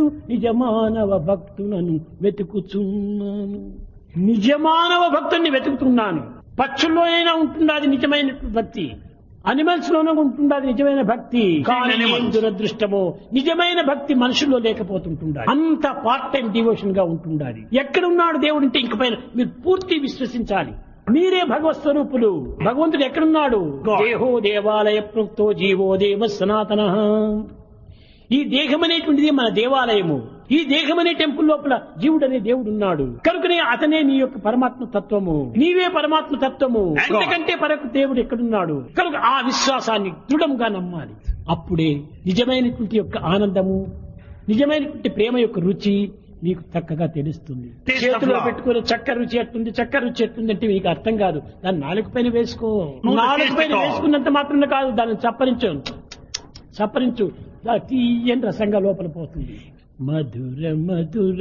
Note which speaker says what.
Speaker 1: వెతుకుచుండు నిజమానవ భక్తులను వెతుకుచున్నాను నిజమానవ భక్తుని వెతుకుతున్నాను పక్షుల్లోనైనా ఉంటుంది అది నిజమైన భక్తి అనిమల్స్ లోనే ఉంటుంది అది నిజమైన భక్తి కానీ ఏం
Speaker 2: animals.
Speaker 1: దురదృష్టమో నిజమైన భక్తి మనుషుల్లో లేకపోతుంటుండాలి అంత పార్ట్ టైం డివోషన్ గా ఉంటుండాలి ఎక్కడున్నాడు దేవుడు అంటే ఇంక పైన మీరు పూర్తి విశ్వసించాలి మీరే భగవత్ స్వరూపులు భగవంతుడు ఎక్కడున్నాడు
Speaker 2: God.
Speaker 1: దేహో దేవాలయ ప్రోక్తో జీవో దేవ సనాతన ఈ దేహం అనేటువంటిది మన దేవాలయము ఈ దేహం అనే టెంపుల్ లోపల జీవుడు అనే దేవుడు ఉన్నాడు కనుకనే అతనే నీ యొక్క పరమాత్మ తత్వము నీవే పరమాత్మ తత్వము అంతకంటే పరకు దేవుడు ఎక్కడున్నాడు కనుక ఆ విశ్వాసాన్ని దృఢంగా నమ్మాలి అప్పుడే నిజమైనటువంటి యొక్క ఆనందము నిజమైనటువంటి ప్రేమ యొక్క రుచి మీకు చక్కగా తెలుస్తుంది
Speaker 2: Taste of
Speaker 1: చేతిలో
Speaker 2: love.
Speaker 1: పెట్టుకుని చక్కెర రుచి ఎట్టుంది చక్కెర రుచి ఎట్టుంది అంటే మీకు అర్థం కాదు దాన్ని నాలుగు పైన వేసుకో
Speaker 2: No,
Speaker 1: నాలుగు
Speaker 2: taste
Speaker 1: పైన
Speaker 2: it all.
Speaker 1: వేసుకున్నంత మాత్రమే కాదు దాన్ని చప్పరించు చప్పరించు దా తీయని రసంగా లోపల పోతుంది మధుర మధుర